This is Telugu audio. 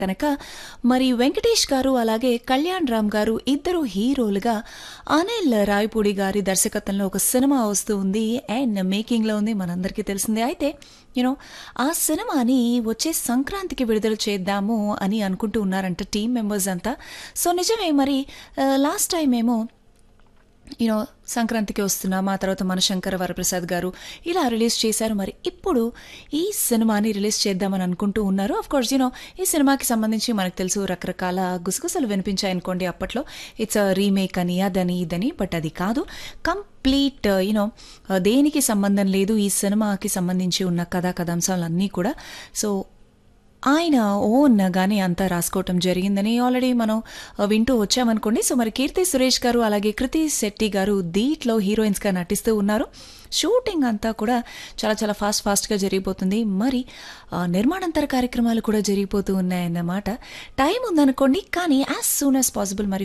కనుక మరి వెంకటేష్ గారు అలాగే కళ్యాణ్ రామ్ గారు ఇద్దరు హీరోలుగా అనిల్ రాయపూడి గారి దర్శకత్వంలో ఒక సినిమా వస్తూ ఉంది అండ్ మేకింగ్లో ఉంది మనందరికీ తెలిసిందే అయితే యూనో ఆ సినిమాని వచ్చే సంక్రాంతికి విడుదల చేద్దాము అని అనుకుంటూ ఉన్నారంట టీం మెంబర్స్ అంతా సో నిజమే మరి లాస్ట్ టైం ఏమో యూనో సంక్రాంతికి వస్తున్నాం ఆ తర్వాత మనశంకర వరప్రసాద్ గారు ఇలా రిలీజ్ చేశారు మరి ఇప్పుడు ఈ సినిమాని రిలీజ్ చేద్దామని అనుకుంటూ ఉన్నారు అఫ్ కోర్స్ యూనో ఈ సినిమాకి సంబంధించి మనకు తెలుసు రకరకాల గుసగుసలు వినిపించాయి అనుకోండి అప్పట్లో ఇట్స్ రీమేక్ అని అదని ఇదని బట్ అది కాదు కంప్లీట్ యూనో దేనికి సంబంధం లేదు ఈ సినిమాకి సంబంధించి ఉన్న కథా కథాంశాలన్నీ కూడా సో ఆయన ఓన్గానే అంతా రాసుకోవటం జరిగిందని ఆల్రెడీ మనం వింటూ వచ్చామనుకోండి సో మరి కీర్తి సురేష్ గారు అలాగే కృతి శెట్టి గారు దీంట్లో హీరోయిన్స్గా నటిస్తూ ఉన్నారు షూటింగ్ అంతా కూడా చాలా చాలా ఫాస్ట్ ఫాస్ట్గా జరిగిపోతుంది మరి నిర్మాణాంతర కార్యక్రమాలు కూడా జరిగిపోతూ ఉన్నాయన్నమాట టైం ఉందనుకోండి కానీ యాజ్ సూన్ యాజ్ పాసిబుల్ మరి